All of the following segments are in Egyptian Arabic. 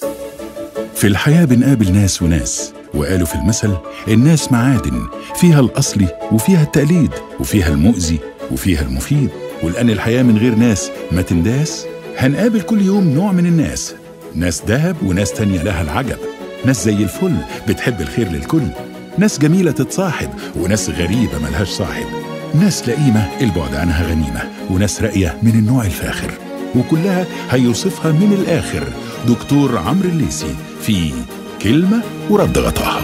في الحياة بنقابل ناس وناس وقالوا في المثل الناس معادن فيها الأصلي وفيها التقليد وفيها المؤذي وفيها المفيد ولأن الحياة من غير ناس ما تنداس هنقابل كل يوم نوع من الناس ناس دهب وناس تانية لها العجب ناس زي الفل بتحب الخير للكل ناس جميلة تتصاحب وناس غريبة ملهاش صاحب ناس لئيمة البعد عنها غنيمة وناس راقية من النوع الفاخر وكلها هيوصفها من الآخر دكتور عمرو الليسي في كلمة ورد غطاها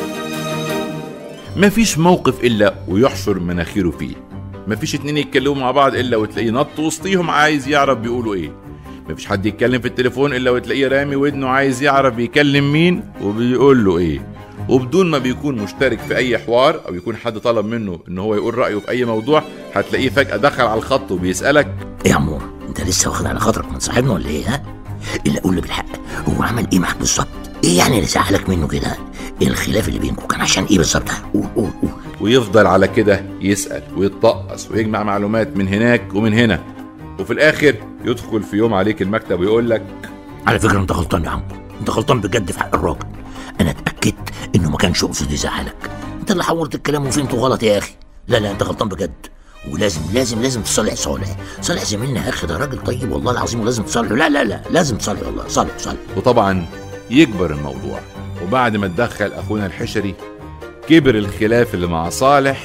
مفيش موقف الا ويحشر مناخيره فيه مفيش اتنين يتكلموا مع بعض الا وتلاقيه نط وسطيهم عايز يعرف بيقولوا ايه مفيش حد يتكلم في التليفون الا وتلاقيه رامي ودنه عايز يعرف بيكلم مين وبيقول له ايه وبدون ما بيكون مشترك في اي حوار او يكون حد طلب منه ان هو يقول رايه في اي موضوع هتلاقيه فجاه دخل على الخط وبيسالك ايه يا عمور انت لسه واخد على خاطرك من صاحبنا ولا ايه ها الا قول لي بالحق هو عمل ايه معاك بالظبط ايه يعني اللي زعلك منه كده ايه الخلاف اللي بينكم كان عشان ايه بالظبط قول قول قول ويفضل على كده يسأل ويتطقص ويجمع معلومات من هناك ومن هنا وفي الآخر يدخل في يوم عليك المكتب ويقول لك على فكره انت غلطان يا عمرو انت غلطان بجد في حق الراجل انا اتاكدت انه ما كانش يقصد يزعلك انت اللي حورت الكلام وفهمته غلط يا اخي لا لا انت غلطان بجد ولازم لازم لازم تصالح صالح صالح زميلنا يا اخي ده راجل طيب والله العظيم ولازم تصالحه لا لا لا لازم تصالحه والله صالح صالح وطبعا يكبر الموضوع وبعد ما اتدخل أخونا الحشري كبر الخلاف اللي مع صالح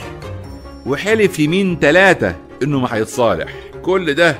وحلف يمين تلاتة إنه ما هيتصالح كل ده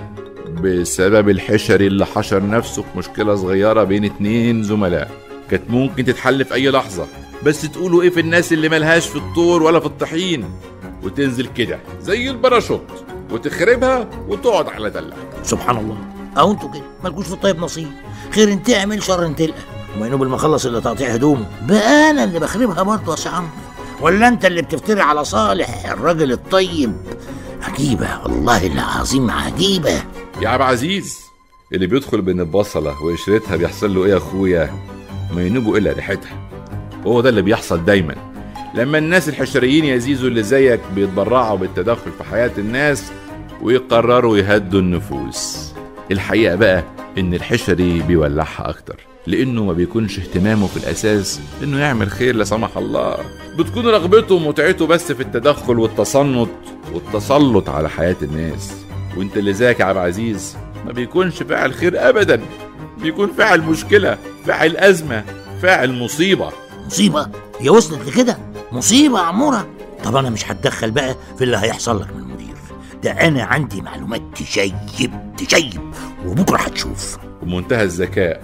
بسبب الحشري اللي حشر نفسه في مشكلة صغيرة بين اتنين زملاء كانت ممكن تتحل في أي لحظة بس تقولوا إيه في الناس اللي ملهاش في الطور ولا في الطحين وتنزل كده زي الباراشوت وتخربها وتقعد على دلة سبحان الله او انتوا كده مالكوش في الطيب نصيب خير انت اعمل شر انت تلقى وما ينوب المخلص اللي تقطيع هدومه بقى انا اللي بخربها برضه يا سي عمرو ولا انت اللي بتفتري على صالح الراجل الطيب عجيبه والله العظيم عجيبه يا عبد عزيز اللي بيدخل بين البصلة وقشرتها بيحصل له ايه يا اخويا ما ينوبوا الا ريحتها هو ده اللي بيحصل دايما لما الناس الحشريين يا زيزو اللي زيك بيتبرعوا بالتدخل في حياة الناس ويقرروا يهدوا النفوس الحقيقة بقى ان الحشري بيولعها اكتر لانه ما بيكونش اهتمامه في الاساس انه يعمل خير لا سمح الله بتكون رغبته ومتعته بس في التدخل والتصنت والتسلط على حياة الناس وانت اللي زيك يا عبد العزيز ما بيكونش فاعل خير ابدا بيكون فاعل مشكلة فاعل ازمة فاعل مصيبة مصيبه هي وصلت لكده مصيبه يا عموره طب انا مش هتدخل بقى في اللي هيحصل لك من المدير ده انا عندي معلومات تشيب تشيب وبكره هتشوف ومنتهى الذكاء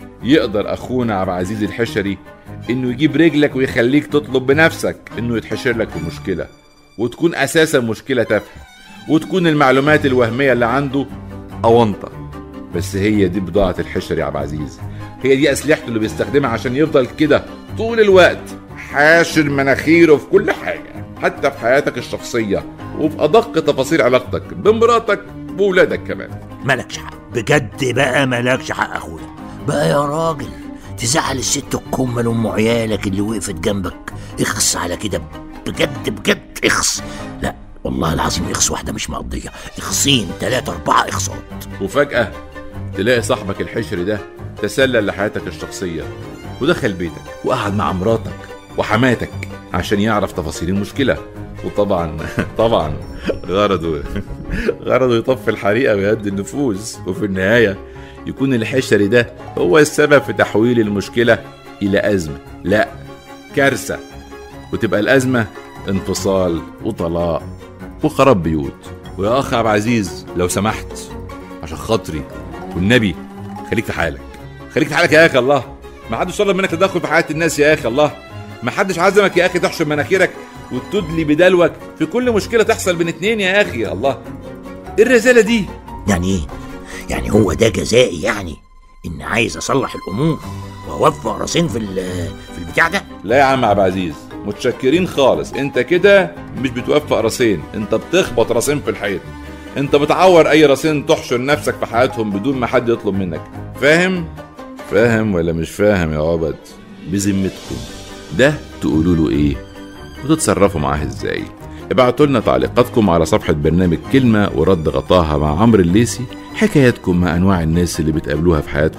يقدر اخونا عبد العزيز الحشري انه يجيب رجلك ويخليك تطلب بنفسك انه يتحشر لك في مشكله وتكون اساسا مشكله تافهه وتكون المعلومات الوهميه اللي عنده اونطه بس هي دي بضاعه الحشري يا عبد العزيز هي دي اسلحته اللي بيستخدمها عشان يفضل كده طول الوقت حاشر مناخيره في كل حاجه حتى في حياتك الشخصيه وفي ادق تفاصيل علاقتك بمراتك بولادك كمان مالكش حق بجد بقى مالكش حق اخويا بقى يا راجل تزعل الست الكمل ام عيالك اللي وقفت جنبك اخص على كده بجد بجد اخص لا والله العظيم اخص واحده مش مقضيه اخصين ثلاثه اربعه اخصات وفجأة تلاقي صاحبك الحشري ده تسلل لحياتك الشخصية ودخل بيتك وقعد مع مراتك وحماتك عشان يعرف تفاصيل المشكلة وطبعا طبعا غرضه غرضه يطفي الحريقة ويهدي النفوس وفي النهاية يكون الحشري ده هو السبب في تحويل المشكلة إلى أزمة لا كارثة وتبقى الأزمة انفصال وطلاق وخراب بيوت ويا أخ عبد العزيز لو سمحت عشان خاطري والنبي خليك في حالك خليك في حالك يا اخي الله ما حدش طلب منك تدخل في حياه الناس يا اخي الله ما حدش عزمك يا اخي تحشر مناخيرك وتدلي بدلوك في كل مشكله تحصل بين اتنين يا اخي يا الله ايه الرساله دي يعني ايه يعني هو ده جزائي يعني ان عايز اصلح الامور واوفق راسين في ال- في البتاع ده لا يا عم عبد العزيز متشكرين خالص انت كده مش بتوفق راسين انت بتخبط راسين في الحيط انت بتعور اي راسين تحشر نفسك في حياتهم بدون ما حد يطلب منك فاهم فاهم ولا مش فاهم يا عبد بذمتكم ده تقولوا له ايه وتتصرفوا معاه ازاي ابعتوا لنا تعليقاتكم على صفحة برنامج كلمة ورد غطاها مع عمرو الليسي حكاياتكم مع أنواع الناس اللي بتقابلوها في حياتكم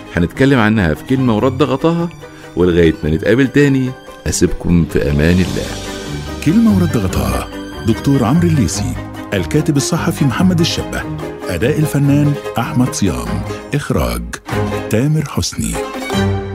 هنتكلم عنها في كلمة ورد غطاها ولغاية ما نتقابل تاني أسيبكم في أمان الله كلمة ورد غطاها دكتور عمرو الليسي الكاتب الصحفي محمد الشبه أداء الفنان أحمد صيام إخراج تامر حسني